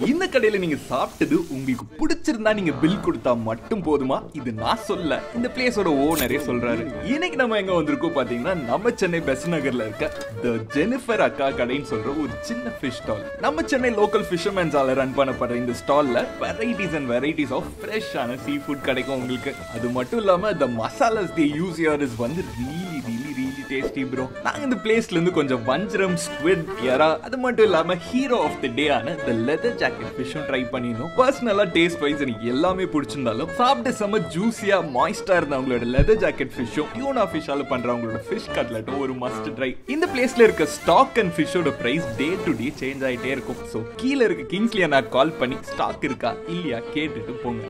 இந்த கடையில நீங்க சாப்பிட்டது உங்களுக்கு பிடிச்சிருந்தா நீங்க பில் கொடுத்தா மட்டும் போதுமா இது நான் சொல்ல இந்த பிளேஸோட ஓனரே சொல்றாரு இன்னைக்கு நம்ம எங்க வந்திருக்கோம் பாத்தீங்கன்னா நம்ம சென்னை பெஸ்ட் நகர்ல இருக்க த ஜெனிஃபர் அக்கா கடைன்னு சொல்ற ஒரு சின்ன ஃபிஷ் ஸ்டால் நம்ம சென்னை லோக்கல் ஃபிஷர்மேன்ஸால ரன் பண்ணப்படுற இந்த ஸ்டால்ல வெரைட்டிஸ் அண்ட் வெரைட்டிஸ் ஆஃப் ஃப்ரெஷ்ஷான சீ ஃபுட் கிடைக்கும் உங்களுக்கு அது மட்டும் இல்லாம the masalas they use here is வந்து really really really tasty bro நாங்க இந்த பிளேஸ்ல இருந்து கொஞ்சம் வஞ்சரம் ஸ்குவிட் எறா அது மட்டும் இல்லாம ஹீரோ ஆஃப் தி டே ஆன த லெதர் ஜாக்கெட் ஃபிஷும் ட்ரை பண்ணிருந்தோம் பர்சனலா டேஸ்ட் வைஸ் எனக்கு எல்லாமே பிடிச்சிருந்தாலும் சாப்பிட்டு செம்ம ஜூசியா மாய்ஸ்டா இருந்த அவங்களோட லெதர் ஜாக்கெட் ஃபிஷும் டியூனா ஃபிஷ்ஷால பண்றவங்களோட ஃபிஷ் கட்லட்டும் ஒரு மஸ்ட் ட்ரை இந்த பிளேஸ்ல இருக்க ஸ்டாக் அண்ட் ஃபிஷ்ஷோட price day to day change ஆயிட்டே இருக்கும் ஸோ கீழே இருக்க கிங்ஸ்லியா நான் கால் பண்ணி ஸ்டாக் இருக்கா இல்லையா கேட்டுட்டு போங்க